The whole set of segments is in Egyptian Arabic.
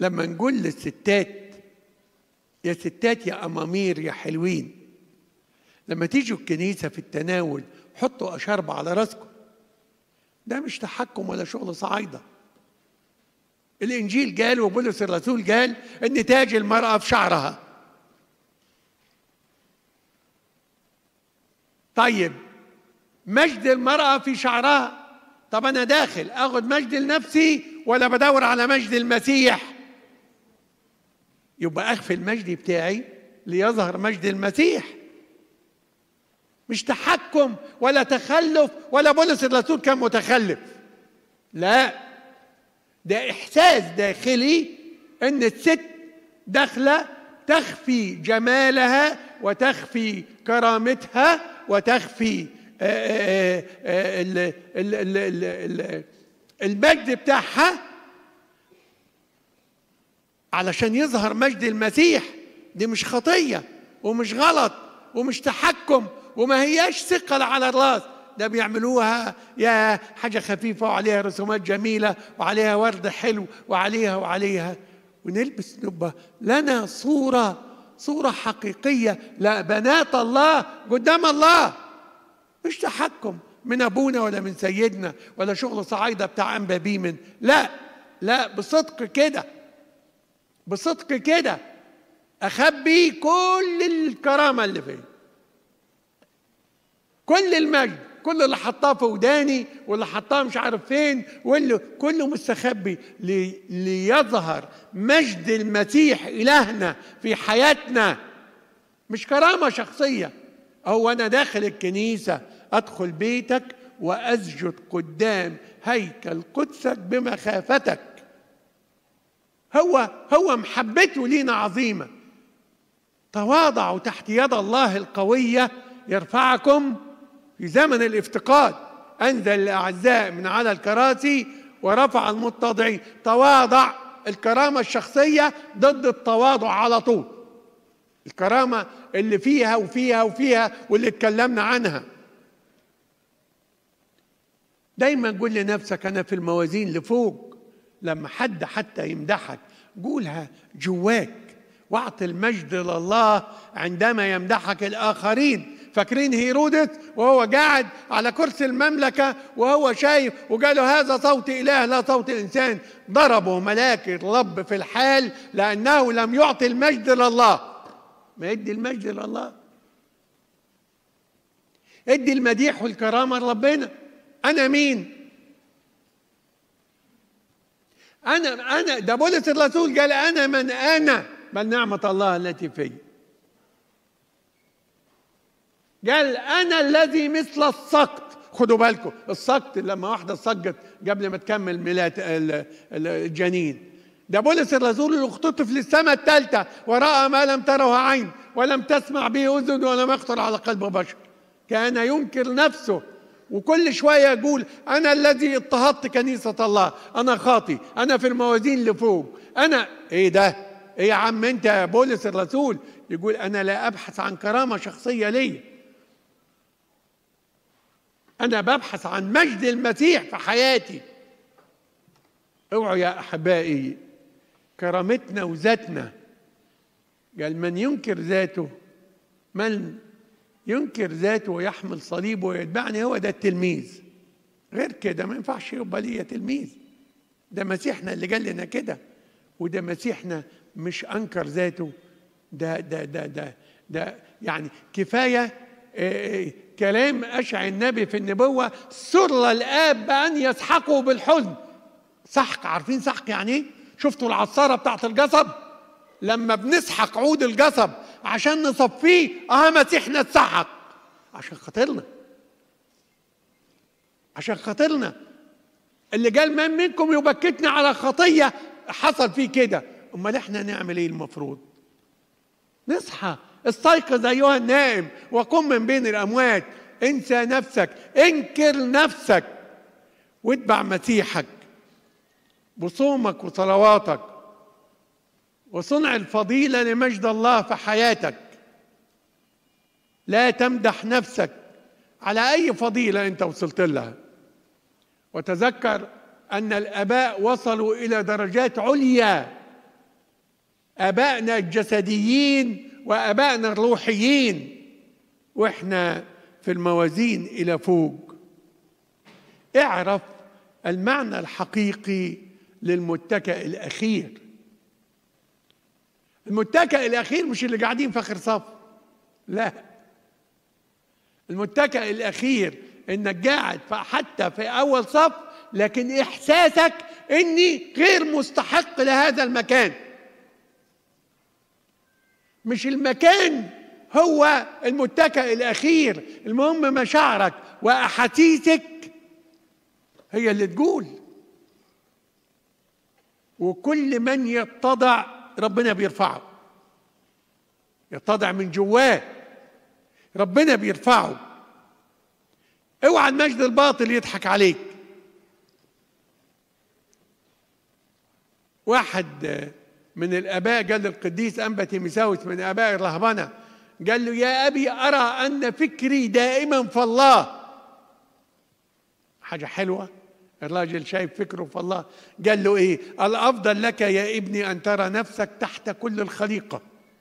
لما نقول للستات يا ستات يا امامير يا حلوين لما تيجوا الكنيسه في التناول حطوا اشرب على راسكم ده مش تحكم ولا شغل صعايده الانجيل قال وبولس الرسول قال ان تاج المراه في شعرها طيب مجد المراه في شعرها طب انا داخل اخد مجد لنفسي ولا بدور على مجد المسيح يبقى اخفي المجد بتاعي ليظهر مجد المسيح مش تحكم ولا تخلف ولا بولس الرسول كان متخلف لا ده احساس داخلي ان الست داخله تخفي جمالها وتخفي كرامتها وتخفي آه، آه، ال- ال- ال- ال- ال- المجد بتاعها علشان يظهر مجد المسيح دي مش خطيه ومش غلط ومش تحكم وما هياش ثقل على الراس ده بيعملوها يا حاجه خفيفه وعليها رسومات جميله وعليها ورد حلو وعليها وعليها ونلبس نبه لنا صوره صوره حقيقيه لا بنات الله قدام الله مش تحكم من ابونا ولا من سيدنا ولا شغل صعايده بتاع انبا بيمن لا لا بصدق كده بصدق كده اخبي كل الكرامه اللي فيا كل المجد كل اللي حطاه في وداني واللي حطاه مش عارف فين واللي كله مستخبي لي ليظهر مجد المسيح الهنا في حياتنا مش كرامه شخصيه هو انا داخل الكنيسه ادخل بيتك واسجد قدام هيكل قدسك بمخافتك هو هو محبته لينا عظيمه تواضعوا تحت يد الله القويه يرفعكم في زمن الافتقاد انزل الاعزاء من على الكراسي ورفع المتضعين تواضع الكرامه الشخصيه ضد التواضع على طول الكرامه اللي فيها وفيها وفيها واللي اتكلمنا عنها دايما قول لنفسك انا في الموازين لفوق لما حد حتى يمدحك قولها جواك واعطي المجد لله عندما يمدحك الاخرين فاكرين هيرودس وهو قاعد على كرسي المملكة وهو شايف وقالوا هذا صوت إله لا صوت إنسان ضربه ملاك الرب في الحال لأنه لم يعطي المجد لله ما يدي المجد لله ادي المديح والكرامة لربنا أنا مين؟ أنا أنا ده بولس الرسول قال أنا من أنا بل نعمة الله التي في قال أنا الذي مثل السقط خدوا بالكم السقط لما واحدة سقط قبل ما تكمل ميلاد الجنين ده بولس الرسول اللي اختطف للسماء الثالثة ورأى ما لم تره عين ولم تسمع به أذن ولم يخطر على قلب بشر كان ينكر نفسه وكل شويه يقول انا الذي اضطهدت كنيسه الله انا خاطي انا في الموازين اللي فوق انا ايه ده ايه يا عم انت يا بولس الرسول يقول انا لا ابحث عن كرامه شخصيه لي انا ببحث عن مجد المسيح في حياتي اوعوا يا احبائي كرامتنا وذاتنا قال من ينكر ذاته من ينكر ذاته ويحمل صليبه ويتبعني هو ده التلميذ غير كده ما ينفعش يبقى ليا تلميذ ده مسيحنا اللي قال لنا كده وده مسيحنا مش انكر ذاته ده ده ده ده ده يعني كفايه آه كلام اشعى النبي في النبوه سر الاب بان يسحقوا بالحزن سحق عارفين سحق يعني ايه؟ شفتوا العصاره بتاعت القصب لما بنسحق عود القصب عشان نصفيه اه مسيحنا اتسحق عشان خاطرنا عشان خاطرنا اللي قال من منكم يبكتني على خطيه حصل فيه كده امال احنا نعمل ايه المفروض نصحى استيقظ ايها النائم وقم من بين الاموات انسى نفسك انكر نفسك واتبع مسيحك بصومك وصلواتك وصنع الفضيله لمجد الله في حياتك لا تمدح نفسك على اي فضيله انت وصلت لها وتذكر ان الاباء وصلوا الى درجات عليا ابائنا الجسديين وابائنا الروحيين واحنا في الموازين الى فوق اعرف المعنى الحقيقي للمتكئ الاخير المتكئ الاخير مش اللي قاعدين في اخر صف لا المتكئ الاخير انك قاعد حتى في اول صف لكن احساسك اني غير مستحق لهذا المكان مش المكان هو المتكئ الاخير المهم مشاعرك واحاسيسك هي اللي تقول وكل من يتضع ربنا بيرفعه يتضع من جواه ربنا بيرفعه اوعى المجد الباطل يضحك عليك واحد من الاباء قال للقديس انبا تيمساوس من اباء الرهبنه قال له يا ابي ارى ان فكري دائما في الله حاجه حلوه الراجل شايف فكره في الله قال له ايه الافضل لك يا ابني ان ترى نفسك تحت كل الخليقه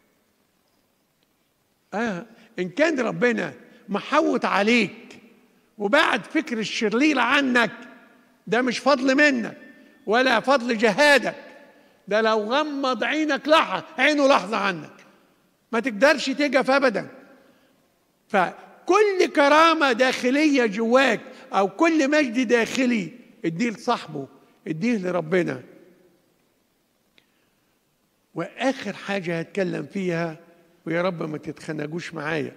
اه ان كان ربنا محوط عليك وبعد فكر الشرير عنك ده مش فضل منك ولا فضل جهادك ده لو غمض عينك لحظة عينه لحظة عنك ما تقدرش تقف أبدا فكل كرامة داخلية جواك أو كل مجد داخلي اديه لصاحبه اديه لربنا واخر حاجه هتكلم فيها ويا رب ما تتخنقوش معايا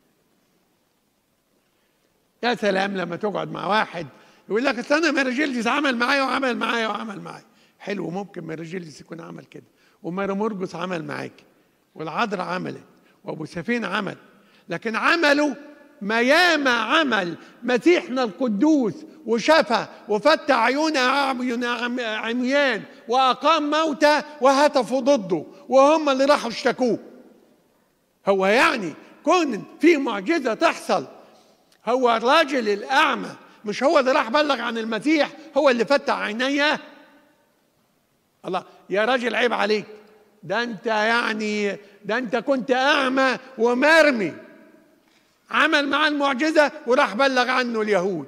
يا سلام لما تقعد مع واحد يقول لك اصل انا ميرجيلدس عمل معايا وعمل معايا وعمل معايا حلو ممكن ميرجيلدس يكون عمل كده وماري مرقس عمل معاك والعذراء عملت وابو سفين عمل لكن عملوا ما ياما عمل مسيحنا القدوس وشفى وفتح عيون عميان واقام موتى وهتفوا ضده وهم اللي راحوا اشتكوه هو يعني كون في معجزه تحصل هو الراجل الاعمى مش هو اللي راح بلغ عن المسيح هو اللي فتح عينيه الله يا راجل عيب عليك ده انت يعني ده انت كنت اعمى ومرمي عمل معاه المعجزه وراح بلغ عنه اليهود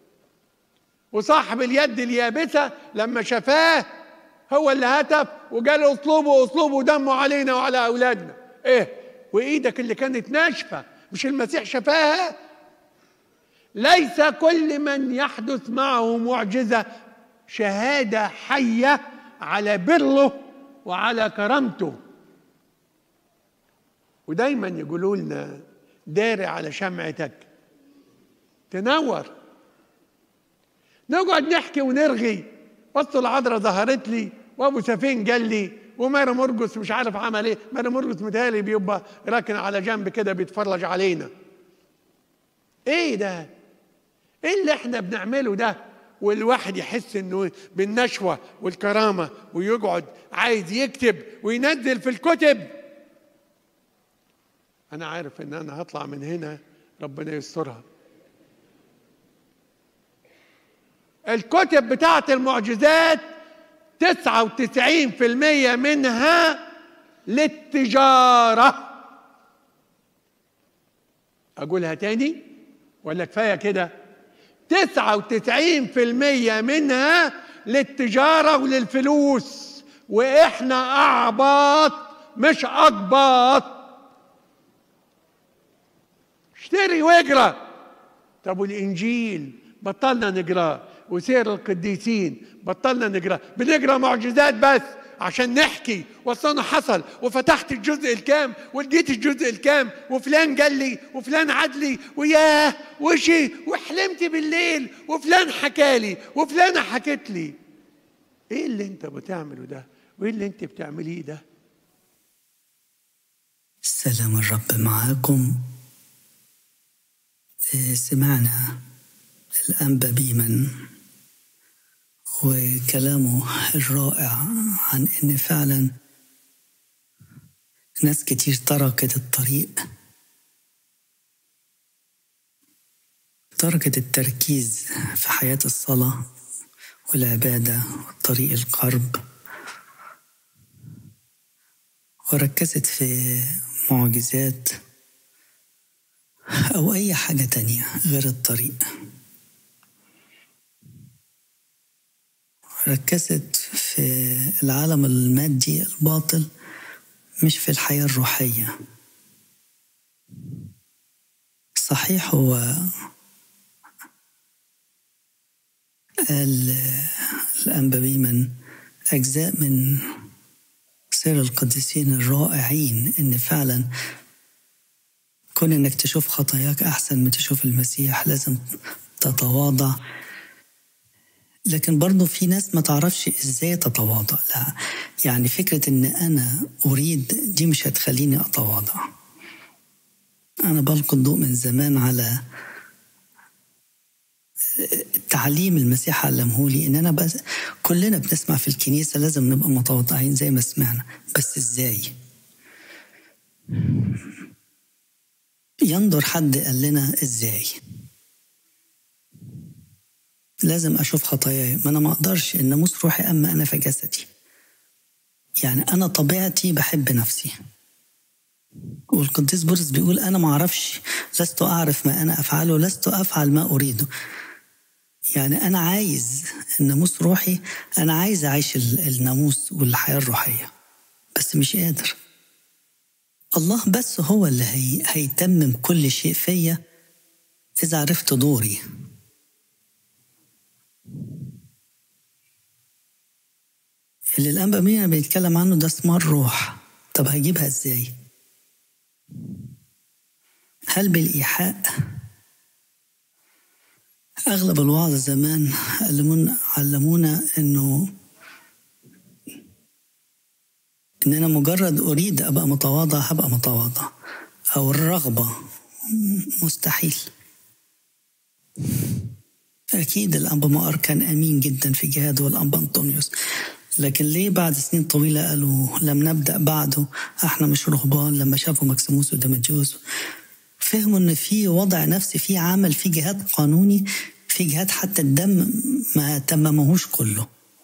وصاحب اليد اليابسه لما شفاه هو اللي هتف وقال اطلبوا اطلبوا دمه علينا وعلى اولادنا ايه وايدك اللي كانت ناشفه مش المسيح شفاها ليس كل من يحدث معه معجزه شهاده حيه على بره وعلى كرامته ودايما يقولوا لنا داري على شمعتك تنور نقعد نحكي ونرغي وسط العذراء ظهرت لي وابو سفين قال لي وماري مرقس مش عارف عمل ايه ماري مرقس متهيألي بيبقى راكن على جنب كده بيتفرج علينا ايه ده ايه اللي احنا بنعمله ده والواحد يحس انه بالنشوة والكرامة ويقعد عايز يكتب وينزل في الكتب انا عارف ان انا هطلع من هنا ربنا يسترها الكتب بتاعت المعجزات تسعة وتسعين في المية منها للتجارة أقولها تاني ولا كفاية كده تسعة وتسعين في المية منها للتجارة وللفلوس وإحنا أعباط مش أقباط اشتري واقرا طب والإنجيل بطلنا نقراه وسير القديسين بطلنا نقرا بنقرا معجزات بس عشان نحكي وصلنا حصل وفتحت الجزء الكام ولقيت الجزء الكام وفلان قال لي وفلان عاد لي وياه وشي وحلمت بالليل وفلان حكى لي وفلانة حكت لي ايه اللي انت بتعمله ده وايه اللي انت بتعمليه ده سلام الرب معاكم سمعنا الأنبا بيمن وكلامه الرائع عن ان فعلا ناس كتير تركت الطريق تركت التركيز في حياة الصلاة والعبادة وطريق القرب وركزت في معجزات أو أي حاجة تانية غير الطريق ركزت في العالم المادي الباطل مش في الحياة الروحية صحيح هو قال الأنبابي من أجزاء من سير القديسين الرائعين إن فعلا كون إنك تشوف خطاياك أحسن من تشوف المسيح لازم تتواضع لكن برضه في ناس ما تعرفش ازاي تتواضع لا يعني فكرة ان انا اريد دي مش هتخليني اتواضع انا بلقي الضوء من زمان على تعليم المسيح علمه لي ان انا بس كلنا بنسمع في الكنيسه لازم نبقى متواضعين زي ما سمعنا بس ازاي ينظر حد قال لنا ازاي لازم اشوف خطاياي ما انا ما اقدرش الناموس روحي اما انا في جسدي يعني انا طبيعتي بحب نفسي والقديس بولس بيقول انا ما اعرفش لست اعرف ما انا افعله لست افعل ما اريده يعني انا عايز الناموس روحي انا عايز اعيش الناموس والحياه الروحيه بس مش قادر الله بس هو اللي هي هيتمم كل شيء فيا اذا عرفت دوري اللي الانبا مينا بيتكلم عنه ده ثمار روح طب هجيبها ازاي هل بالايحاء اغلب الوعظ زمان علمونا علمونا انه ان انا مجرد اريد ابقى متواضع هبقى متواضع او الرغبه مستحيل اكيد الانبا مؤر كان امين جدا في جهاده والانبا انطونيوس لكن ليه بعد سنين طويلة قالوا لم نبدأ بعده احنا مش رهبان لما شافوا مكسيموس ودمجوس فهموا ان في وضع نفسي في عمل في جهاد قانوني في جهاد حتى الدم ما تممهوش كله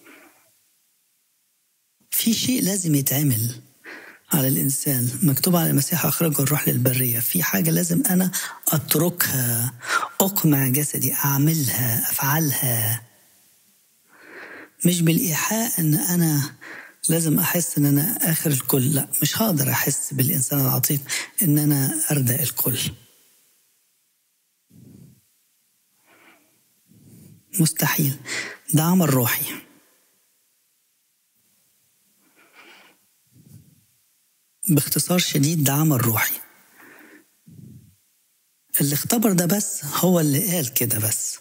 في شيء لازم يتعمل على الإنسان مكتوب على المسيح أخرجه الروح للبرية في حاجة لازم أنا أتركها أقمع جسدي أعملها أفعلها مش بالإيحاء إن أنا لازم أحس إن أنا آخر الكل لا مش هقدر أحس بالإنسان العتيق إن أنا أردأ الكل مستحيل ده عمل روحي باختصار شديد ده عمل روحي اللي اختبر ده بس هو اللي قال كده بس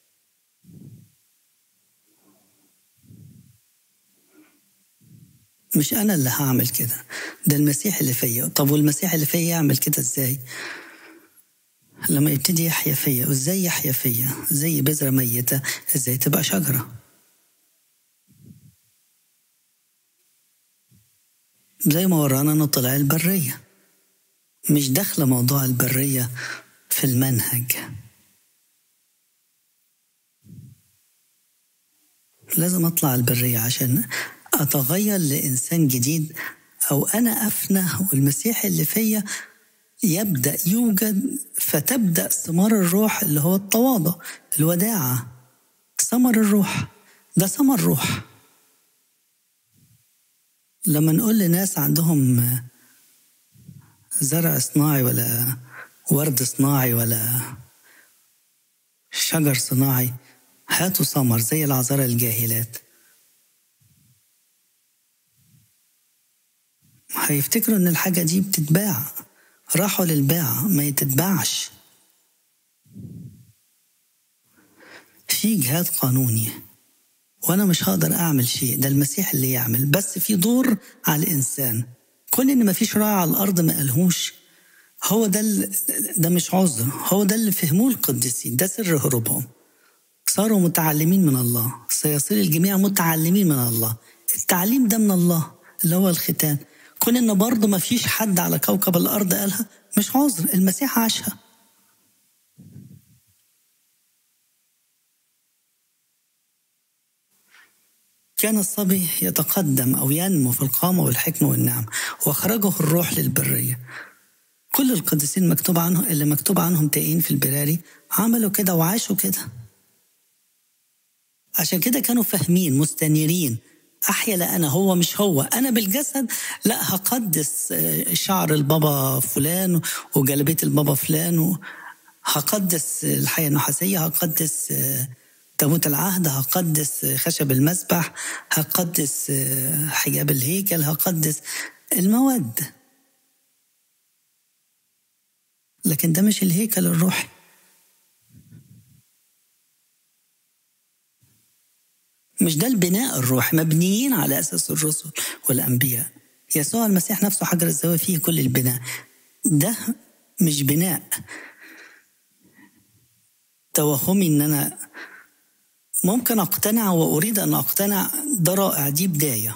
مش انا اللي هعمل كده ده المسيح اللي فيا طب والمسيح اللي فيا يعمل كده ازاي لما يبتدي يحيا فيا وازاي يحيا فيا زي بذرة ميتة ازاي تبقى شجرة زي ما ورانا انه طلع البرية مش داخلة موضوع البرية في المنهج لازم اطلع البرية عشان اتغير لانسان جديد او انا افنى والمسيح اللي فيا يبدا يوجد فتبدا ثمار الروح اللي هو التواضع الوداعه ثمر الروح ده ثمر روح لما نقول لناس عندهم زرع صناعي ولا ورد صناعي ولا شجر صناعي هاتوا ثمر زي العذارى الجاهلات هيفتكروا ان الحاجة دي بتتباع راحوا للباع ما يتتباعش في جهاد قانوني وانا مش هقدر اعمل شيء ده المسيح اللي يعمل بس في دور على الانسان كون ان مفيش راعي على الارض ما قالهوش هو ده ده مش عذر هو ده اللي فهموه القديسين ده سر هروبهم صاروا متعلمين من الله سيصير الجميع متعلمين من الله التعليم ده من الله اللي هو الختان كون ان برضه ما فيش حد على كوكب الارض قالها مش عذر المسيح عاشها كان الصبي يتقدم او ينمو في القامه والحكمه والنعم وأخرجه الروح للبرية كل القديسين مكتوب عنهم اللي مكتوب عنهم تائين في البراري عملوا كده وعاشوا كده عشان كده كانوا فاهمين مستنيرين أحيا لا أنا هو مش هو أنا بالجسد لا هقدس شعر البابا فلان وجلبية البابا فلان هقدس الحياة النحاسية هقدس تابوت العهد هقدس خشب المسبح هقدس حجاب الهيكل هقدس المواد لكن ده مش الهيكل الروحي مش ده البناء الروحي مبنيين على اساس الرسل والانبياء يسوع المسيح نفسه حجر الزاويه فيه كل البناء ده مش بناء توهمي ان انا ممكن اقتنع واريد ان اقتنع ده رائع دي بدايه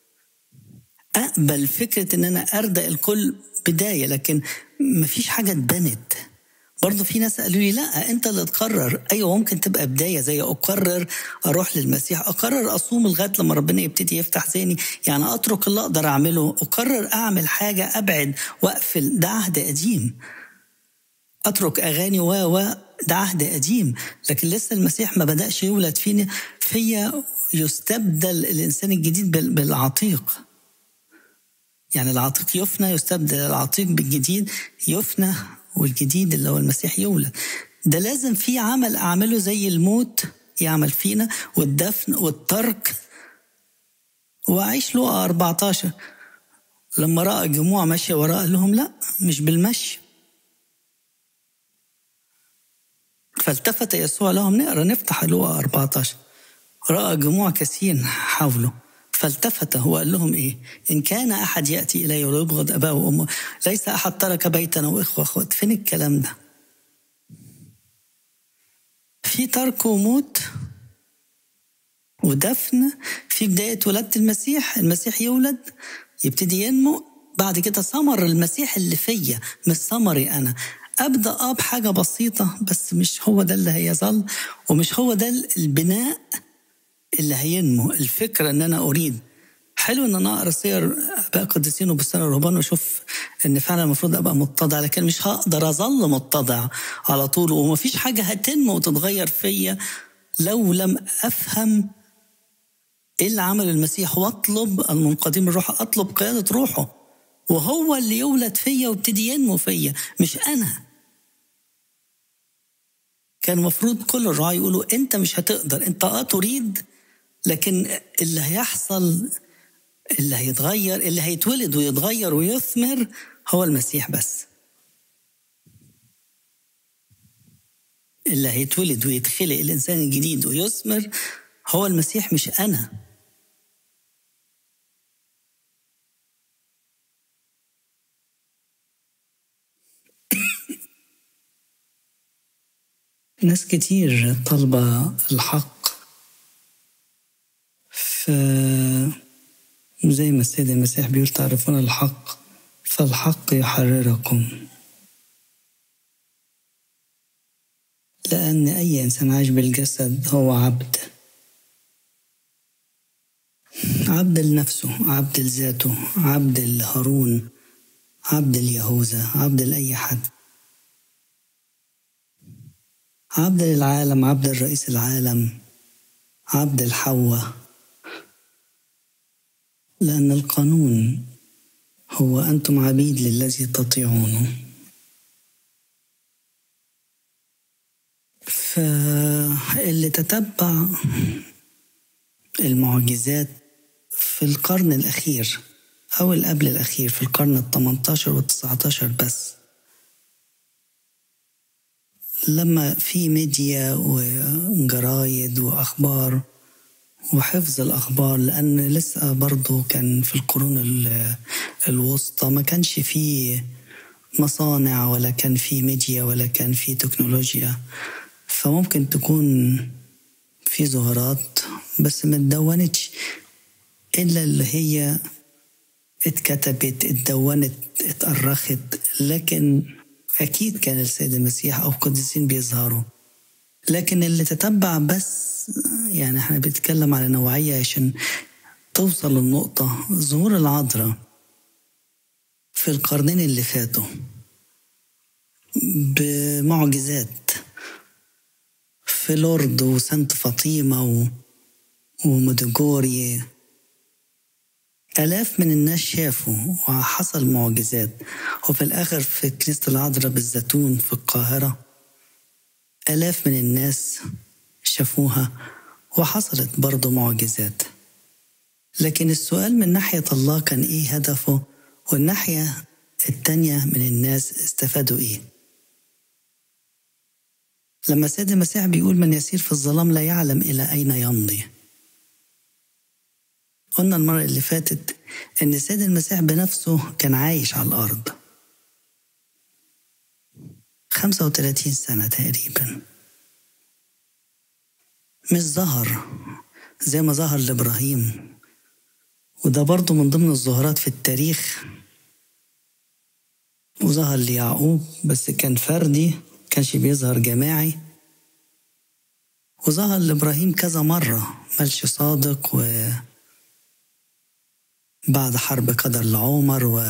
اقبل فكره ان انا ارضى الكل بدايه لكن مفيش حاجه اتبنت برضه في ناس قالوا لي لا انت اللي تقرر ايوه ممكن تبقى بدايه زي اقرر اروح للمسيح اقرر اصوم لغايه لما ربنا يبتدي يفتح ذهني يعني اترك اللي اقدر اعمله اقرر اعمل حاجه ابعد واقفل ده عهد قديم اترك اغاني و و ده عهد قديم لكن لسه المسيح ما بداش يولد فينا فيا يستبدل الانسان الجديد بالعتيق يعني العتيق يفنى يستبدل العتيق بالجديد يفنى والجديد اللي هو المسيح يولد ده لازم في عمل اعمله زي الموت يعمل فينا والدفن والترك واعيش له 14 لما راى جموع ماشيه وراه قال لهم لا مش بالمشي فالتفت يسوع لهم نقرا نفتح لوقا 14 راى جموع كثير حوله فالتفت هو قال لهم ايه ان كان احد ياتي الي ويبغض اباه وامه ليس احد ترك بيتا واخوه اخوات فين الكلام ده في ترك وموت ودفن في بداية ولادة المسيح المسيح يولد يبتدي ينمو بعد كده ثمر المسيح اللي فيا مش ثمري أنا أبدأ أه بحاجة بسيطة بس مش هو ده اللي هيظل ومش هو ده البناء اللي هينمو الفكرة ان انا اريد حلو ان انا اقرا سير اباء قديسين وبستان الرهبان واشوف ان فعلا المفروض ابقى متضع لكن مش هقدر اظل متضع على طول ومفيش حاجه هتنمو وتتغير فيا لو لم افهم ايه اللي عمل المسيح واطلب المنقذين الروح اطلب قياده روحه وهو اللي يولد فيا ويبتدي ينمو فيا مش انا كان المفروض كل الرعاة يقولوا انت مش هتقدر انت اه تريد لكن اللي هيحصل اللي هيتغير اللي هيتولد ويتغير ويثمر هو المسيح بس اللي هيتولد ويتخلق الإنسان الجديد ويثمر هو المسيح مش أنا ناس كتير طالبة الحق ف زي ما السيد المسيح بيقول تعرفون الحق فالحق يحرركم لأن أي إنسان عايش بالجسد هو عبد عبد لنفسه عبد لذاته عبد لهارون عبد ليهوذا عبد لأي حد عبد للعالم عبد لرئيس العالم عبد الحواء لأن القانون هو أنتم عبيد للذي تطيعونه فاللي تتبع المعجزات في القرن الأخير أو القبل الأخير في القرن الثمنتاشر والتسعتاشر بس لما في ميديا وجرايد وأخبار وحفظ الأخبار لأن لسه برضو كان في القرون الوسطى ما كانش فيه مصانع ولا كان في ميديا ولا كان في تكنولوجيا فممكن تكون في ظهورات بس ما اتدونتش إلا اللي هي اتكتبت اتدونت اتأرخت لكن أكيد كان السيد المسيح أو القديسين بيظهروا لكن اللي تتبع بس يعني احنا بنتكلم على نوعية عشان توصل للنقطة ظهور العذراء في القرنين اللي فاتوا بمعجزات في لورد وسانت فاطمة و... ومدجوري آلاف من الناس شافوا وحصل معجزات وفي الآخر في كنيسة العذراء بالزيتون في القاهرة آلاف من الناس شافوها وحصلت برضه معجزات لكن السؤال من ناحية الله كان إيه هدفه والناحية التانية من الناس استفادوا إيه لما سيد المسيح بيقول من يسير في الظلام لا يعلم إلى أين يمضي قلنا المرة اللي فاتت إن السيد المسيح بنفسه كان عايش على الأرض 35 سنة تقريبا مش ظهر زي ما ظهر لإبراهيم وده برضه من ضمن الظهورات في التاريخ وظهر ليعقوب بس كان فردي كانش بيظهر جماعي وظهر لإبراهيم كذا مرة ملش صادق و بعد حرب قدر لعمر و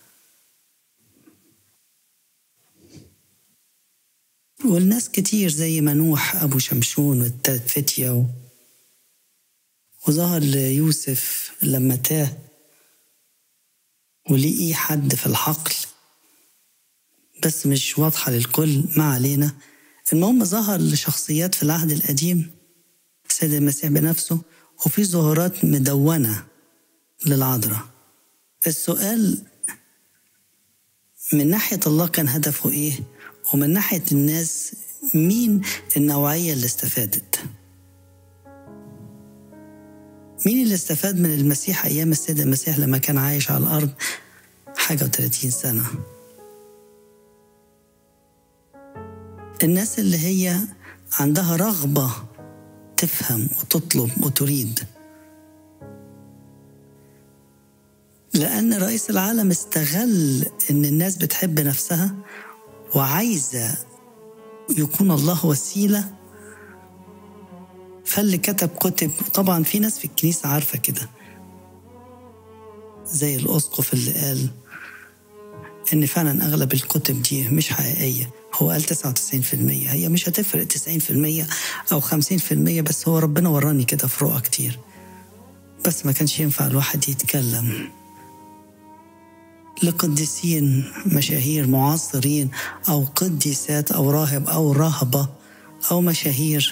والناس كتير زي منوح أبو شمشون والتلات فتية و... وظهر ليوسف لما تاه ولقي حد في الحقل بس مش واضحة للكل ما علينا المهم ظهر لشخصيات في العهد القديم السيد المسيح بنفسه وفي ظهورات مدونة للعذراء السؤال من ناحية الله كان هدفه إيه ومن ناحية الناس مين النوعية اللي استفادت مين اللي استفاد من المسيح أيام السيد المسيح لما كان عايش على الأرض حاجة وثلاثين سنة الناس اللي هي عندها رغبة تفهم وتطلب وتريد لأن رئيس العالم استغل إن الناس بتحب نفسها وعايزة يكون الله وسيلة فاللي كتب كتب طبعا في ناس في الكنيسة عارفة كده زي الأسقف اللي قال إن فعلا أغلب الكتب دي مش حقيقية هو قال 99% هي مش هتفرق 90% أو 50% بس هو ربنا وراني كده في رؤى كتير بس ما كانش ينفع الواحد يتكلم لقديسين مشاهير معاصرين أو قديسات أو راهب أو راهبة أو مشاهير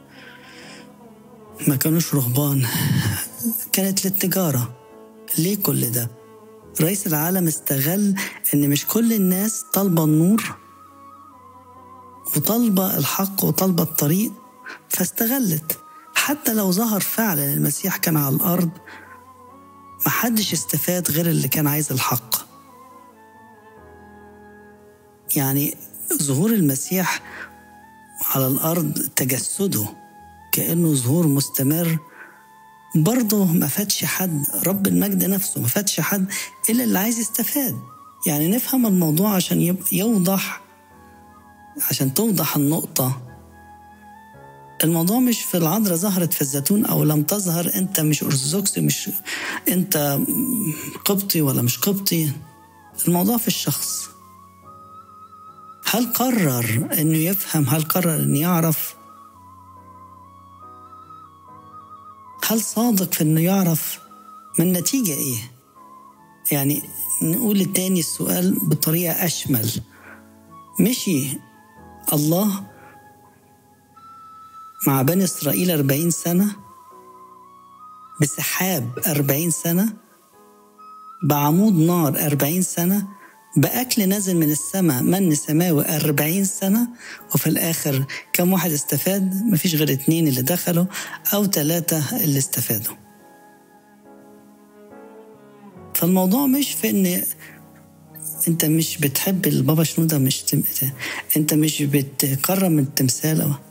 ما كانوش رهبان كانت للتجارة ليه كل ده؟ رئيس العالم استغل إن مش كل الناس طالبة النور وطالبة الحق وطالبة الطريق فاستغلت حتى لو ظهر فعلا المسيح كان على الأرض محدش استفاد غير اللي كان عايز الحق يعني ظهور المسيح على الأرض تجسده كأنه ظهور مستمر برضه ما فاتش حد رب المجد نفسه ما فاتش حد إلا اللي عايز يستفاد يعني نفهم الموضوع عشان يوضح عشان توضح النقطة الموضوع مش في العذراء ظهرت في الزيتون أو لم تظهر أنت مش أرثوذكسي مش أنت قبطي ولا مش قبطي الموضوع في الشخص هل قرر انه يفهم هل قرر انه يعرف هل صادق في انه يعرف من النتيجة ايه يعني نقول التاني السؤال بطريقة أشمل مشي الله مع بني إسرائيل أربعين سنة بسحاب أربعين سنة بعمود نار أربعين سنة بأكل نازل من السماء من سماوي أربعين سنة وفي الآخر كم واحد استفاد مفيش غير اتنين اللي دخلوا أو ثلاثة اللي استفادوا فالموضوع مش في إن أنت مش بتحب البابا شنودة مش تم... أنت مش بتكرم التمثال أو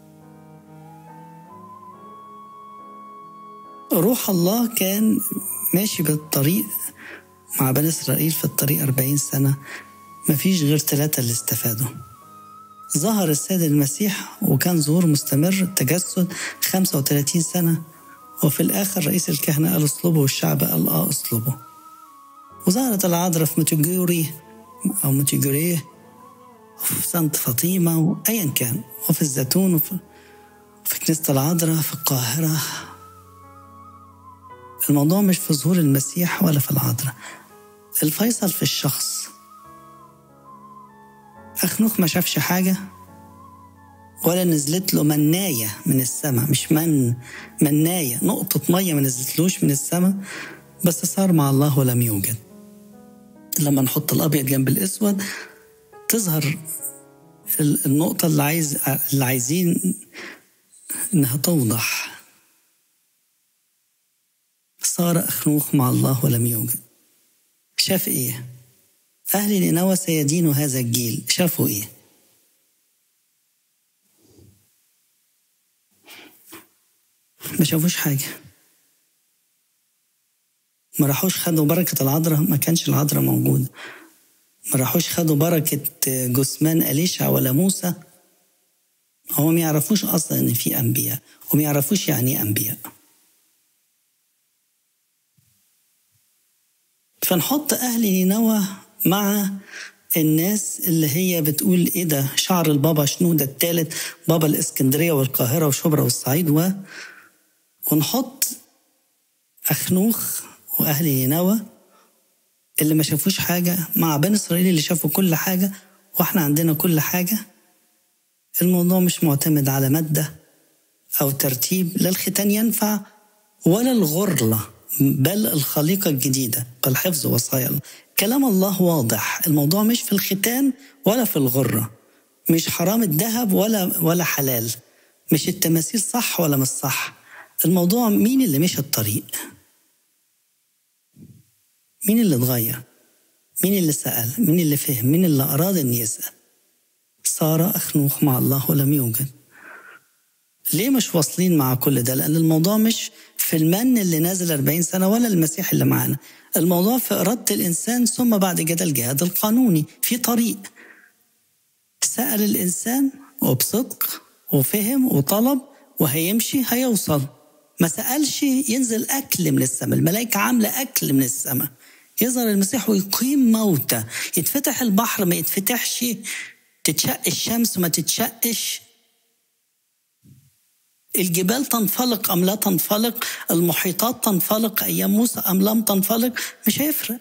روح الله كان ماشي بالطريق مع بني إسرائيل في الطريق أربعين سنة مفيش غير ثلاثة اللي استفادوا ظهر السيد المسيح وكان ظهور مستمر تجسد 35 سنة وفي الآخر رئيس الكهنة قال اصلبه والشعب قال آه اصلبه وظهرت العذراء في متجوري أو متجوريه وفي سانت فاطمة وأيا كان وفي الزيتون وفي في كنيسة العذراء في القاهرة الموضوع مش في ظهور المسيح ولا في العذراء الفيصل في الشخص أخنوخ ما شافش حاجة ولا نزلت له مناية من السماء مش من مناية نقطة مية ما نزلتلوش من السماء بس صار مع الله ولم يوجد لما نحط الأبيض جنب الأسود تظهر النقطة اللي عايز اللي عايزين إنها توضح صار أخنوخ مع الله ولم يوجد شاف إيه؟ أهل نينوى سيدين هذا الجيل شافوا إيه؟ ما شافوش حاجة ما راحوش خدوا بركة العذراء ما كانش العذراء موجودة ما راحوش خدوا بركة جثمان أليشع ولا موسى هو ما يعرفوش أصلا إن في أنبياء وما يعرفوش يعني إيه أنبياء فنحط أهل نينوى مع الناس اللي هي بتقول ايه ده شعر البابا شنو ده التالت بابا الاسكندريه والقاهره وشبرا والصعيد و ونحط اخنوخ واهل نينوى اللي ما شافوش حاجه مع بني اسرائيل اللي شافوا كل حاجه واحنا عندنا كل حاجه الموضوع مش معتمد على ماده او ترتيب لا الختان ينفع ولا الغرله بل الخليقه الجديده بل حفظ وصايا الله كلام الله واضح الموضوع مش في الختان ولا في الغرة مش حرام الذهب ولا ولا حلال مش التماثيل صح ولا مش صح الموضوع مين اللي مشى الطريق مين اللي اتغير مين اللي سأل مين اللي فهم مين اللي أراد أن يسأل صار أخنوخ مع الله ولم يوجد ليه مش واصلين مع كل ده لأن الموضوع مش في المن اللي نازل 40 سنة ولا المسيح اللي معانا الموضوع في إرادة الإنسان ثم بعد كده الجهاد القانوني في طريق سأل الإنسان وبصدق وفهم وطلب وهيمشي هيوصل ما سألش ينزل أكل من السماء الملائكة عاملة أكل من السماء يظهر المسيح ويقيم موتى يتفتح البحر ما يتفتحش تتشق الشمس ما تتشقش الجبال تنفلق أم لا تنفلق المحيطات تنفلق أيام موسى أم لم تنفلق مش هيفرق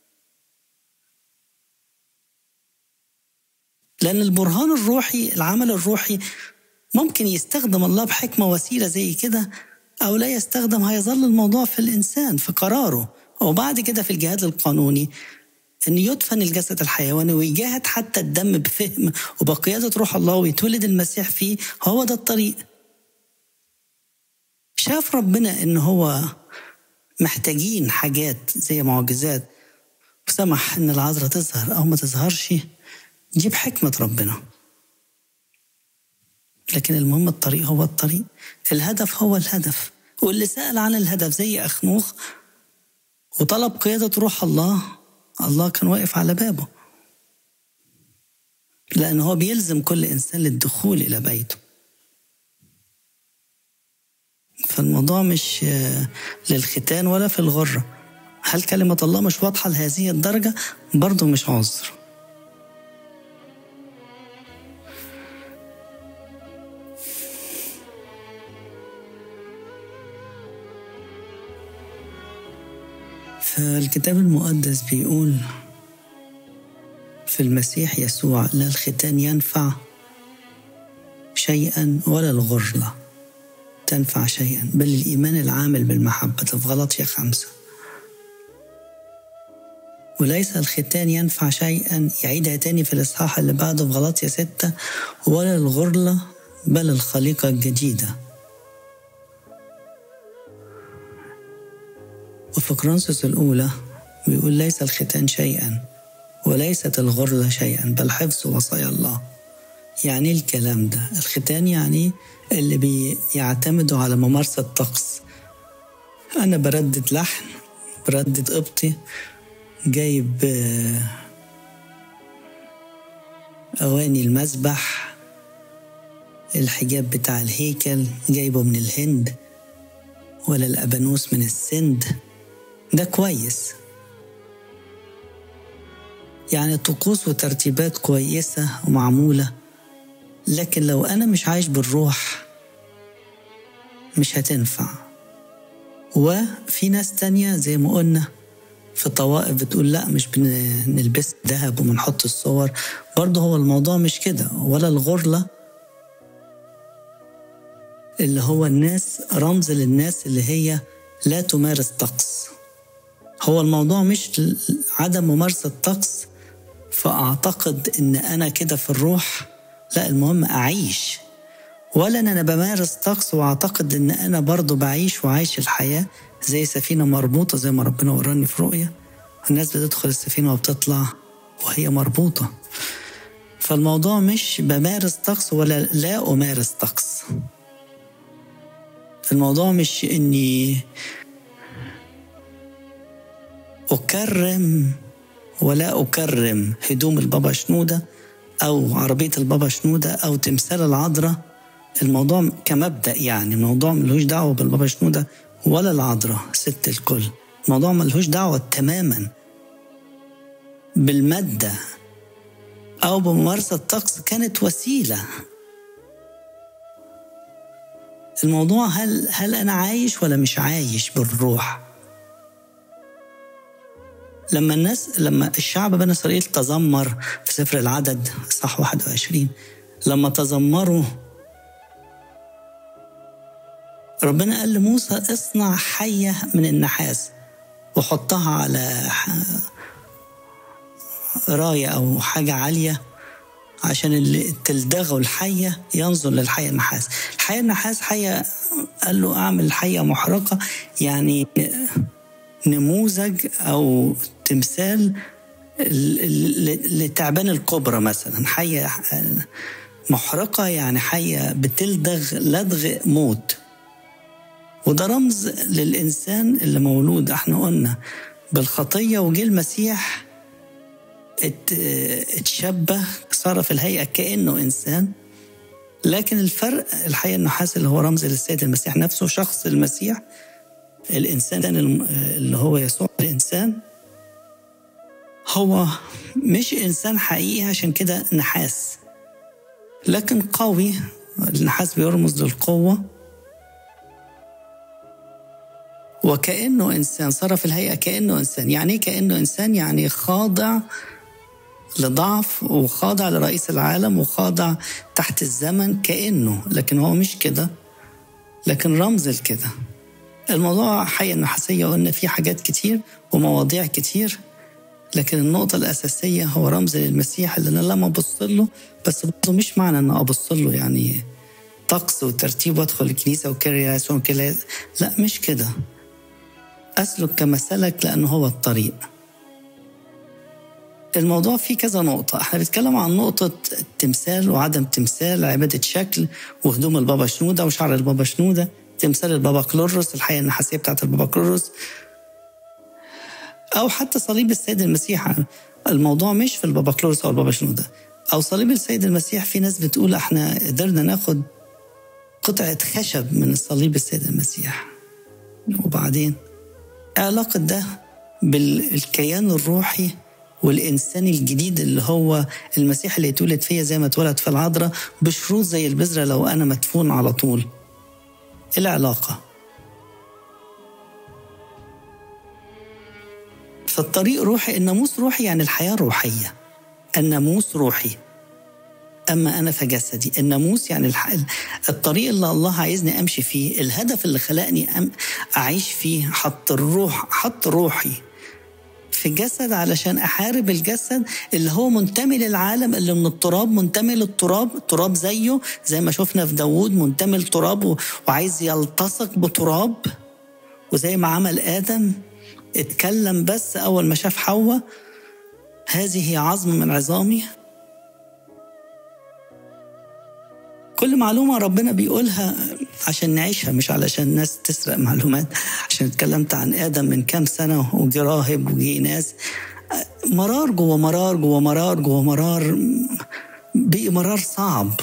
لأن البرهان الروحي العمل الروحي ممكن يستخدم الله بحكمة وسيلة زي كده أو لا يستخدم هيظل الموضوع في الإنسان في قراره وبعد كده في الجهاد القانوني أن يدفن الجسد الحيواني ويجاهد حتى الدم بفهم وبقيادة روح الله ويتولد المسيح فيه هو ده الطريق شاف ربنا ان هو محتاجين حاجات زي معجزات وسمح ان العذراء تظهر او ما تظهرش دي بحكمة ربنا لكن المهم الطريق هو الطريق الهدف هو الهدف واللي سأل عن الهدف زي أخنوخ وطلب قيادة روح الله الله كان واقف على بابه لأن هو بيلزم كل إنسان للدخول إلى بيته فالموضوع مش للختان ولا في الغرة هل كلمة الله مش واضحة لهذه الدرجة برضه مش عذر فالكتاب المقدس بيقول في المسيح يسوع لا الختان ينفع شيئا ولا الغرله تنفع شيئا بل الإيمان العامل بالمحبة في غلطية خمسة وليس الختان ينفع شيئا يعيدها تاني في الإصحاح اللي بعده في غلطية ستة ولا الغرلة بل الخليقة الجديدة وفي كرونسوس الأولى بيقول ليس الختان شيئا وليست الغرلة شيئا بل حفظ وصايا الله يعني ايه الكلام ده الختان يعني اللي بيعتمدوا على ممارسة طقس أنا بردد لحن بردد قبطي جايب أواني المسبح الحجاب بتاع الهيكل جايبه من الهند ولا الأبانوس من السند ده كويس يعني طقوس وترتيبات كويسة ومعمولة لكن لو أنا مش عايش بالروح مش هتنفع وفي ناس تانية زي ما قلنا في طوائف بتقول لا مش بنلبس ذهب وبنحط الصور برضه هو الموضوع مش كده ولا الغرلة اللي هو الناس رمز للناس اللي هي لا تمارس طقس هو الموضوع مش عدم ممارسة طقس فأعتقد إن أنا كده في الروح لا المهم أعيش ولا إن أنا بمارس طقس وأعتقد إن أنا برضو بعيش وعايش الحياة زي سفينة مربوطة زي ما ربنا وراني في رؤية الناس بتدخل السفينة وبتطلع وهي مربوطة فالموضوع مش بمارس طقس ولا لا أمارس طقس الموضوع مش إني أكرم ولا أكرم هدوم البابا شنودة أو عربية البابا شنودة أو تمثال العذراء الموضوع كمبدأ يعني الموضوع ملهوش دعوة بالبابا شنودة ولا العذراء ست الكل الموضوع ملهوش دعوة تماما بالمادة أو بممارسة الطقس كانت وسيلة الموضوع هل هل أنا عايش ولا مش عايش بالروح؟ لما الناس لما الشعب بني اسرائيل تذمر في سفر العدد صح 21 لما تذمروا ربنا قال لموسى اصنع حية من النحاس وحطها على راية أو حاجة عالية عشان اللي تلدغه الحية ينظر للحية النحاس الحية النحاس حية قال له أعمل حية محرقة يعني نموذج أو تمثال لتعبان الكبرى مثلا حية محرقة يعني حية بتلدغ لدغ موت وده رمز للإنسان اللي مولود احنا قلنا بالخطية وجه المسيح اتشبه صار في الهيئة كأنه إنسان لكن الفرق الحقيقة النحاس اللي هو رمز للسيد المسيح نفسه شخص المسيح الإنسان اللي هو يسوع الإنسان هو مش إنسان حقيقي عشان كده نحاس لكن قوي النحاس بيرمز للقوة وكأنه إنسان صار في الهيئة كأنه إنسان يعني كأنه إنسان يعني خاضع لضعف وخاضع لرئيس العالم وخاضع تحت الزمن كأنه لكن هو مش كده لكن رمز لكده الموضوع حي النحاسية قلنا فيه حاجات كتير ومواضيع كتير لكن النقطة الأساسية هو رمز للمسيح اللي أنا لما أبص له بس برضه مش معنى أن أبص له يعني طقس وترتيب وأدخل الكنيسة وكرياسون كلا لا مش كده أسلك كما سلك لأنه هو الطريق الموضوع فيه كذا نقطة احنا بنتكلم عن نقطة التمثال وعدم تمثال عبادة شكل وهدوم البابا شنودة وشعر البابا شنودة تمثال البابا كلورس الحياة النحاسية بتاعت البابا كلورس أو حتى صليب السيد المسيح الموضوع مش في البابا كلورس أو البابا شنودة أو صليب السيد المسيح في ناس بتقول احنا قدرنا ناخد قطعة خشب من الصليب السيد المسيح وبعدين علاقة ده بالكيان الروحي والإنسان الجديد اللي هو المسيح اللي اتولد فيا زي ما اتولد في العذراء بشروط زي البذرة لو أنا مدفون على طول العلاقة فالطريق روحي الناموس روحي يعني الحياة روحية الناموس روحي أما أنا فجسدي الناموس يعني الح... الطريق اللي الله عايزني أمشي فيه الهدف اللي خلقني أم... أعيش فيه حط الروح حط روحي في جسد علشان أحارب الجسد اللي هو منتمي للعالم اللي من التراب منتمي للتراب تراب زيه زي ما شفنا في داوود منتمي للتراب و... وعايز يلتصق بتراب وزي ما عمل آدم اتكلم بس أول ما شاف حواء هذه عظم من عظامي كل معلومة ربنا بيقولها عشان نعيشها مش علشان الناس تسرق معلومات عشان اتكلمت عن آدم من كام سنة وجي راهب وجي ناس مرار جوه مرار جوه مرار جوه مرار بقي مرار صعب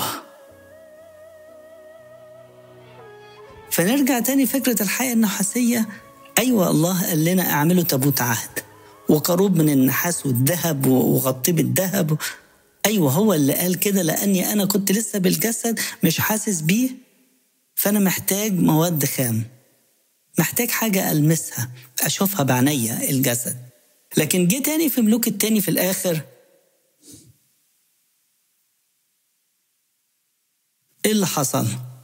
فنرجع تاني فكرة الحياة النحاسية أيوة الله قال لنا اعملوا تابوت عهد وقروب من النحاس والذهب وغطيه بالذهب ايوه هو اللي قال كده لاني انا كنت لسه بالجسد مش حاسس بيه فانا محتاج مواد خام محتاج حاجه المسها اشوفها بعينيا الجسد لكن جه تاني في ملوك التاني في الاخر ايه اللي حصل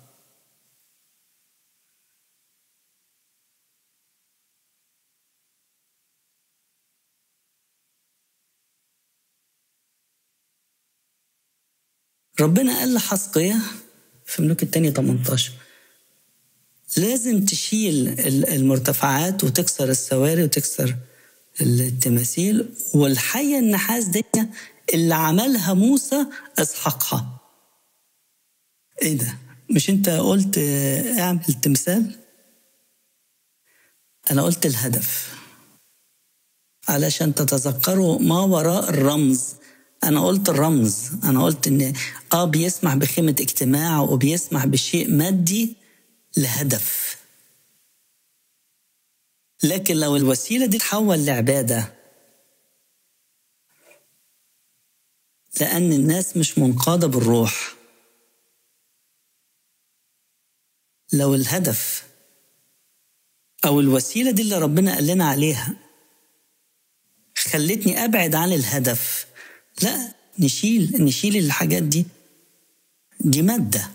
ربنا قال لحسقية في ملوك التاني 18 لازم تشيل المرتفعات وتكسر السواري وتكسر التماثيل والحية النحاس دي اللي عملها موسى اسحقها ايه ده مش انت قلت اعمل تمثال انا قلت الهدف علشان تتذكروا ما وراء الرمز انا قلت الرمز انا قلت ان اه بيسمح بخيمه اجتماع وبيسمح بشيء مادي لهدف لكن لو الوسيله دي تحول لعباده لان الناس مش منقاده بالروح لو الهدف او الوسيله دي اللي ربنا قال لنا عليها خلتني ابعد عن الهدف لا نشيل نشيل الحاجات دي دي مادة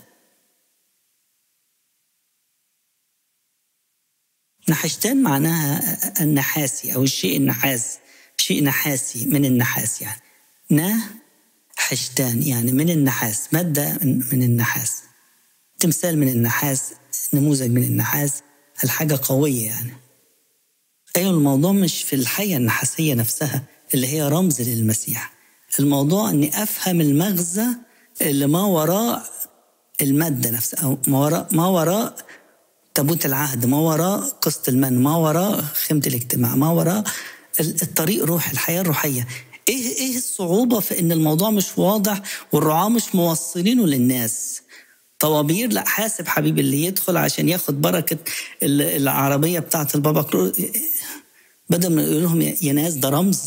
نحشتان معناها النحاسي أو الشيء النحاس شيء نحاسي من النحاس يعني نا حشتان يعني من النحاس مادة من النحاس تمثال من النحاس نموذج من النحاس الحاجة قوية يعني أيوة الموضوع مش في الحية النحاسية نفسها اللي هي رمز للمسيح الموضوع اني افهم المغزى اللي ما وراء الماده نفسها او ما وراء ما وراء تابوت العهد ما وراء قسط المن ما وراء خيمه الاجتماع ما وراء الطريق روح الحياه الروحيه ايه ايه الصعوبه في ان الموضوع مش واضح والرعاه مش موصلينه للناس طوابير لا حاسب حبيبي اللي يدخل عشان ياخد بركه العربيه بتاعه البابا بدل ما يقول لهم يا ناس ده رمز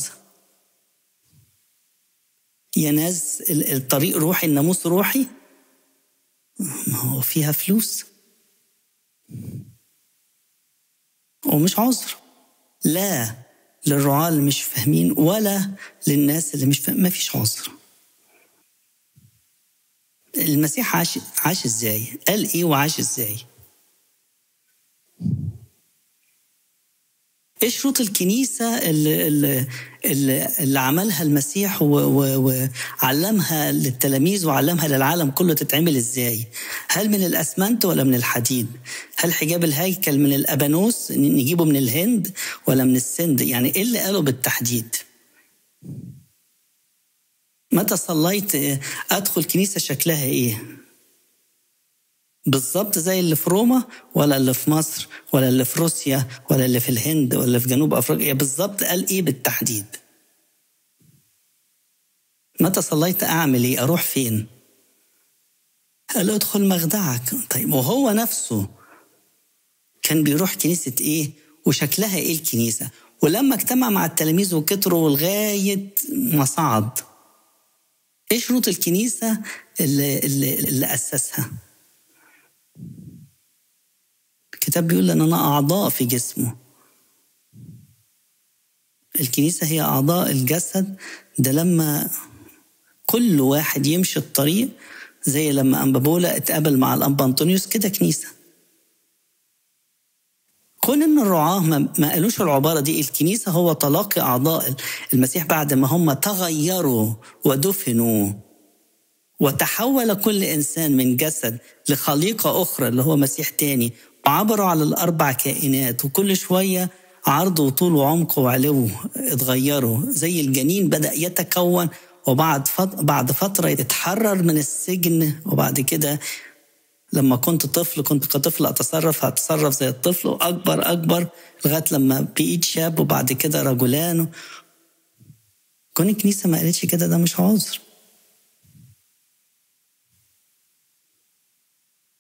يا ناس الطريق روحي الناموس روحي ما هو فيها فلوس ومش عذر لا للرعاة اللي مش فاهمين ولا للناس اللي مش فاهمين ما فيش عذر المسيح عاش عاش ازاي قال ايه وعاش ازاي ايه شروط الكنيسه اللي, اللي, اللي عملها المسيح وعلمها للتلاميذ وعلمها للعالم كله تتعمل ازاي؟ هل من الاسمنت ولا من الحديد؟ هل حجاب الهيكل من الابانوس نجيبه من الهند ولا من السند؟ يعني ايه اللي قاله بالتحديد؟ متى صليت ادخل كنيسه شكلها ايه؟ بالظبط زي اللي في روما ولا اللي في مصر ولا اللي في روسيا ولا اللي في الهند ولا في جنوب افريقيا بالظبط قال ايه بالتحديد متى صليت اعمل ايه اروح فين قال ادخل مخدعك طيب وهو نفسه كان بيروح كنيسة ايه وشكلها ايه الكنيسة ولما اجتمع مع التلاميذ وكتروا لغاية ما صعد ايه شروط الكنيسة اللي, اللي, اللي أسسها الكتاب بيقول ان انا اعضاء في جسمه الكنيسه هي اعضاء الجسد ده لما كل واحد يمشي الطريق زي لما أنبابولا اتقابل مع الأنبا أنطونيوس كده كنيسة كون ان الرعاة ما قالوش العبارة دي الكنيسة هو تلاقي أعضاء المسيح بعد ما هم تغيروا ودفنوا وتحول كل إنسان من جسد لخليقة أخرى اللي هو مسيح تاني وعبروا على الأربع كائنات وكل شوية عرض وطول وعمق وعلو اتغيروا زي الجنين بدأ يتكون وبعد بعد فترة يتحرر من السجن وبعد كده لما كنت طفل كنت كطفل أتصرف هتصرف زي الطفل وأكبر أكبر لغاية لما بقيت شاب وبعد كده رجلان كون الكنيسة ما قالتش كده ده مش عذر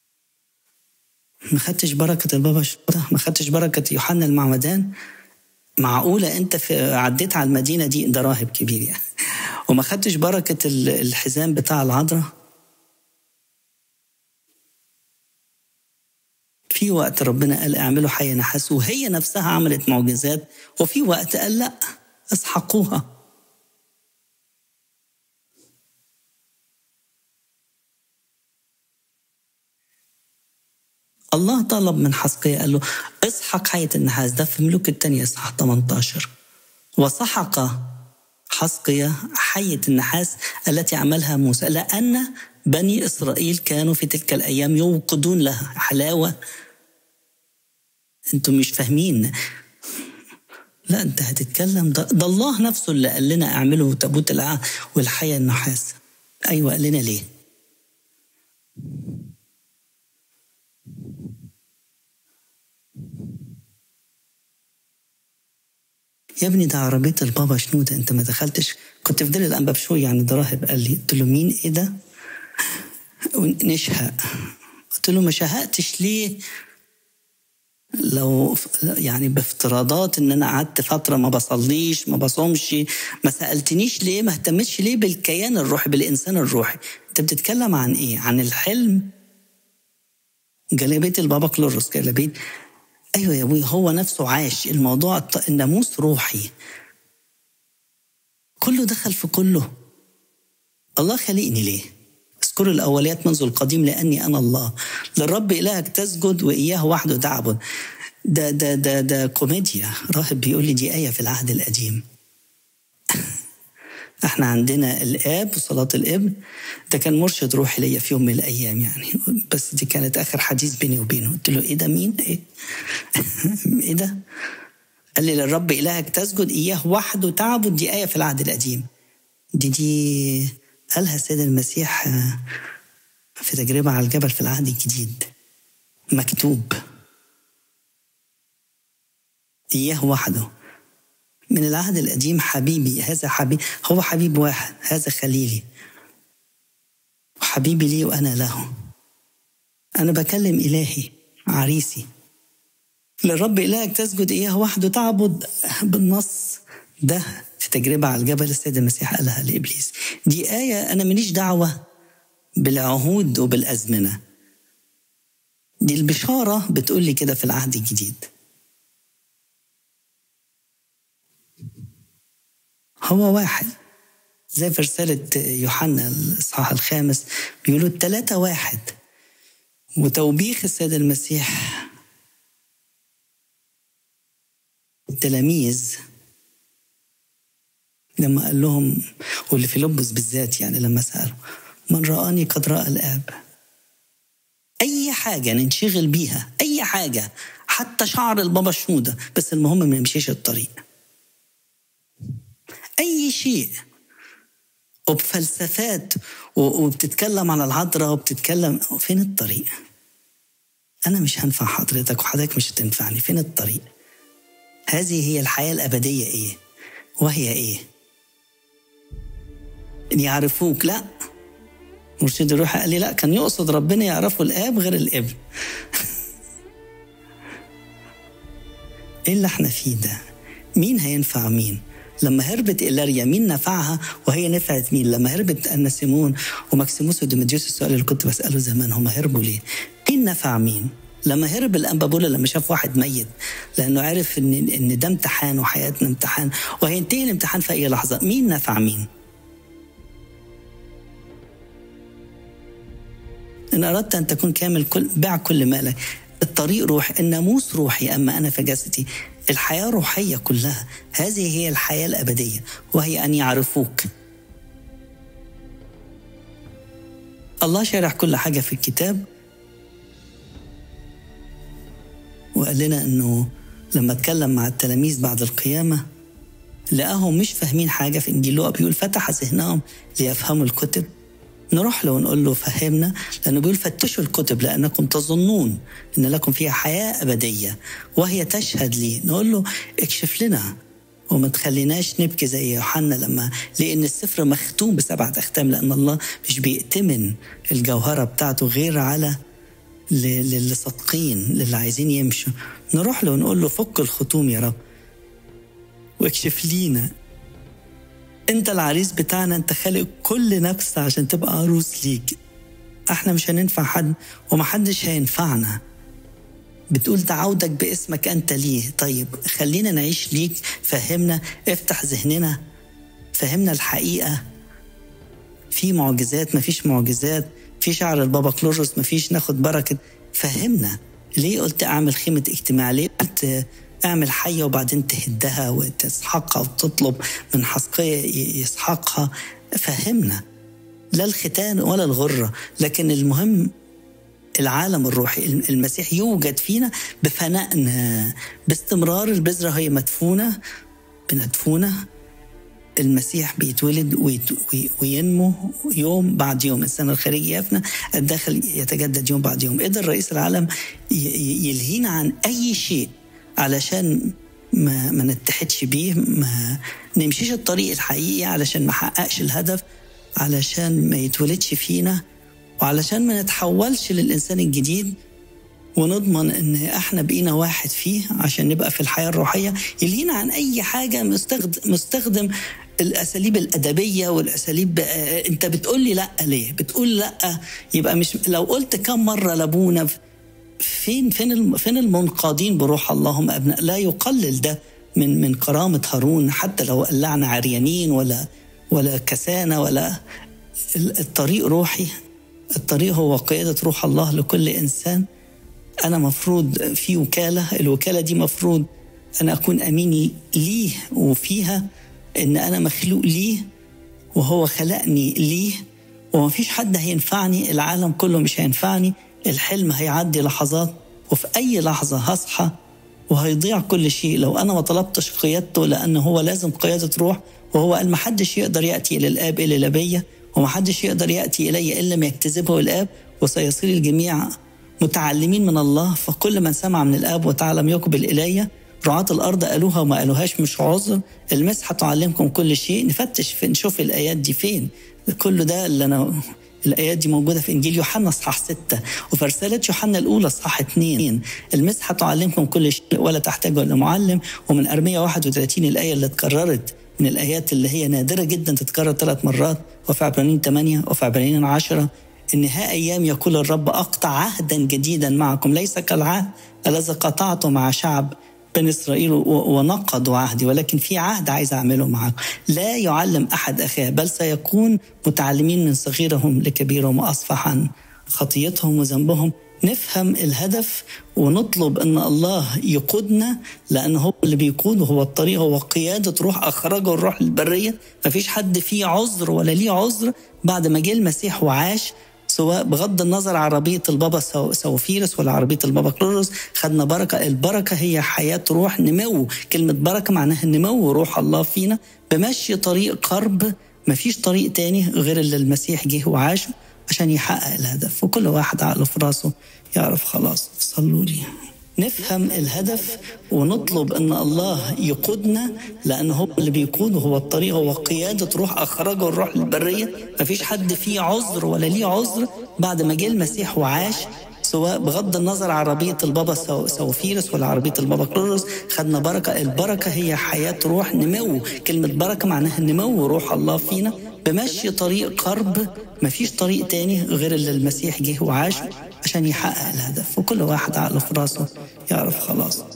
ما خدتش بركة البابا شوطة ما خدتش بركة يوحنا المعمدان معقولة أنت في عديت على المدينة دي ده راهب كبير يعني وما خدتش بركة الحزام بتاع العذراء في وقت ربنا قال اعملوا حية نحاس وهي نفسها عملت معجزات وفي وقت قال لا اسحقوها الله طلب من حسقية قال له اسحق حية النحاس ده في ملوك الثانية اصحاح 18 وسحق حسقية حية النحاس التي عملها موسى لأن بني إسرائيل كانوا في تلك الأيام يوقدون لها حلاوة أنتم مش فاهمين لا أنت هتتكلم ده, ده الله نفسه اللي قال لنا اعملوا تابوت العهد والحية النحاس أيوة قال لنا ليه يا ابني ده عربية البابا شنودة انت ما دخلتش كنت في دير الانباب شوية يعني ده راهب قال لي قلت له مين ايه ده نشهق قلت له ما شهقتش ليه لو يعني بافتراضات ان انا قعدت فتره ما بصليش ما بصومش ما سالتنيش ليه ما اهتمتش ليه بالكيان الروحي بالانسان الروحي انت بتتكلم عن ايه عن الحلم جلابيه البابا كلورس جلابيه ايوه يا ابوي هو نفسه عاش الموضوع الناموس روحي كله دخل في كله الله خلقني ليه اذكر الاوليات منذ القديم لاني انا الله للرب الهك تسجد واياه وحده تعبد ده ده ده ده كوميديا راهب بيقول لي دي ايه في العهد القديم احنا عندنا الاب وصلاه الابن ده كان مرشد روحي ليا في يوم من الايام يعني بس دي كانت اخر حديث بيني وبينه قلت له ايه ده مين ايه ايه ده قال لي للرب الهك تسجد اياه وحده تعبد دي ايه في العهد القديم دي دي قالها السيد المسيح في تجربة على الجبل في العهد الجديد مكتوب إياه وحده من العهد القديم حبيبي هذا حبيب هو حبيب واحد هذا خليلي وحبيبي لي وأنا له أنا بكلم إلهي عريسي للرب إلهك تسجد إياه وحده تعبد بالنص ده في تجربة على الجبل السيد المسيح قالها لإبليس دي آية أنا ماليش دعوة بالعهود وبالأزمنة دي البشارة بتقول لي كده في العهد الجديد هو واحد زي في رسالة يوحنا الإصحاح الخامس بيقولوا التلاتة واحد وتوبيخ السيد المسيح التلاميذ لما قال لهم واللي في لبس بالذات يعني لما سألوا من رآني قد رأى الآب أي حاجة ننشغل بيها أي حاجة حتى شعر البابا شنودة بس المهم ما نمشيش الطريق أي شيء وبفلسفات وبتتكلم على العذراء وبتتكلم فين الطريق أنا مش هنفع حضرتك وحضرتك مش هتنفعني فين الطريق هذه هي الحياة الأبدية إيه وهي إيه ان يعرفوك لا مرشد الروح قال لي لا كان يقصد ربنا يعرفوا الاب غير الابن ايه اللي احنا فيه ده مين هينفع مين لما هربت إلاريا مين نفعها وهي نفعت مين لما هربت أن سيمون وماكسيموس وديمديوس السؤال اللي كنت بسأله زمان هم هربوا ليه مين نفع مين لما هرب الانبابولا لما شاف واحد ميت لانه عرف ان ان ده امتحان وحياتنا امتحان وهينتهي الامتحان في اي لحظه مين نفع مين إن أردت أن تكون كامل كل بع كل مالك الطريق روحي الناموس روحي أما أنا في جسدي الحياة روحية كلها هذه هي الحياة الأبدية وهي أن يعرفوك الله شارح كل حاجة في الكتاب وقال لنا أنه لما اتكلم مع التلاميذ بعد القيامة لقاهم مش فاهمين حاجة في إنجيل لوقا بيقول فتح ذهنهم ليفهموا الكتب نروح له ونقول له فهمنا لأنه بيقول فتشوا الكتب لأنكم تظنون أن لكم فيها حياة أبدية وهي تشهد لي نقول له اكشف لنا وما تخليناش نبكي زي يوحنا لما لأن السفر مختوم بسبعة أختام لأن الله مش بيأتمن الجوهرة بتاعته غير على للي صادقين للي عايزين يمشوا نروح له ونقول له فك الختوم يا رب واكشف لينا انت العريس بتاعنا انت خالق كل نفس عشان تبقى عروس ليك احنا مش هننفع حد ومحدش هينفعنا بتقول دعوتك باسمك انت ليه طيب خلينا نعيش ليك فهمنا افتح ذهننا فهمنا الحقيقه في معجزات مفيش معجزات في شعر البابا كلورس مفيش ناخد بركه فهمنا ليه قلت اعمل خيمه اجتماع ليه قلت اعمل حية وبعدين تهدها وتسحقها وتطلب من حسقية يسحقها فهمنا لا الختان ولا الغرة لكن المهم العالم الروحي المسيح يوجد فينا بفنائنا باستمرار البذرة هي مدفونة بندفونة المسيح بيتولد وينمو يوم بعد يوم السنة الخارجي يفنى الداخل يتجدد يوم بعد يوم قدر رئيس العالم يلهينا عن أي شيء علشان ما, ما نتحدش بيه ما نمشيش الطريق الحقيقي علشان ما حققش الهدف علشان ما يتولدش فينا وعلشان ما نتحولش للإنسان الجديد ونضمن ان احنا بقينا واحد فيه عشان نبقى في الحياه الروحيه يلهينا عن اي حاجه مستخدم مستخدم الاساليب الادبيه والاساليب انت بتقول لي لا ليه؟ بتقول لا يبقى مش لو قلت كم مره لابونا فين فين فين المنقادين بروح اللهم ابناء لا يقلل ده من من كرامه هارون حتى لو قلعنا عريانين ولا ولا كسانه ولا الطريق روحي الطريق هو قياده روح الله لكل انسان انا مفروض في وكاله الوكاله دي مفروض انا اكون امين ليه وفيها ان انا مخلوق ليه وهو خلقني ليه ومفيش حد هينفعني العالم كله مش هينفعني الحلم هيعدي لحظات وفي أي لحظة هصحى وهيضيع كل شيء لو أنا ما طلبتش قيادته لأن هو لازم قيادة روح وهو قال ما حدش يقدر يأتي إلى الآب إلا لبية وما حدش يقدر يأتي إلي إلا ما يكتذبه الآب وسيصير الجميع متعلمين من الله فكل من سمع من الآب وتعلم يقبل إلي رعاة الأرض قالوها وما قالوهاش مش عذر المسحة تعلمكم كل شيء نفتش في نشوف الآيات دي فين كل ده اللي أنا الآيات دي موجودة في إنجيل يوحنا إصحاح ستة وفي رسالة يوحنا الأولى إصحاح اثنين المسحة تعلمكم كل شيء ولا تحتاجوا إلى معلم ومن أرمية 31 الآية اللي اتكررت من الآيات اللي هي نادرة جدا تتكرر ثلاث مرات وفي عبرانيين 8 وفي عبرانيين 10 إن ها أيام يقول الرب أقطع عهدا جديدا معكم ليس كالعهد الذي قطعته مع شعب بني إسرائيل ونقضوا عهدي ولكن في عهد عايز أعمله معكم لا يعلم أحد أخاه بل سيكون متعلمين من صغيرهم لكبيرهم وأصفح عن خطيتهم وذنبهم نفهم الهدف ونطلب ان الله يقودنا لان هو اللي بيقود هو الطريق هو قياده روح اخرجه الروح للبريه مفيش حد فيه عذر ولا ليه عذر بعد ما جه المسيح وعاش سواء بغض النظر عربية البابا سوفيرس ولا عربية البابا كلورس خدنا بركة البركة هي حياة روح نمو كلمة بركة معناها نمو روح الله فينا بمشي طريق قرب مفيش طريق تاني غير اللي المسيح جه وعاش عشان يحقق الهدف وكل واحد عقله في راسه يعرف خلاص صلوا لي نفهم الهدف ونطلب ان الله يقودنا لان هو اللي بيقود هو الطريق هو قياده روح اخرجه الروح للبريه مفيش حد فيه عذر ولا ليه عذر بعد ما جه المسيح وعاش سواء بغض النظر عربية البابا سوفيرس ولا عربية البابا كلورس خدنا بركة البركة هي حياة روح نمو كلمة بركة معناها نمو روح الله فينا بمشي طريق قرب مفيش طريق تاني غير اللي المسيح جه وعاش عشان يحقق الهدف وكل واحد عقله في راسه يعرف خلاص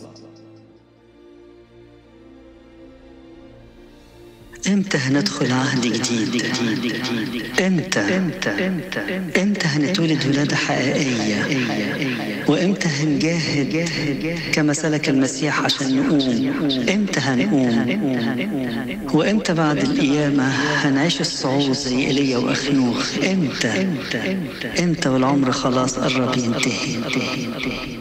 امتى هندخل عهد جديد امتى امتى هنتولد ولادة حقيقية وامتى هنجاهد كما سلك المسيح عشان نقوم امتى هنقوم وامتى بعد القيامة هنعيش الصعود زي ايليا واخنوخ امتى امتى والعمر خلاص قرب ينتهي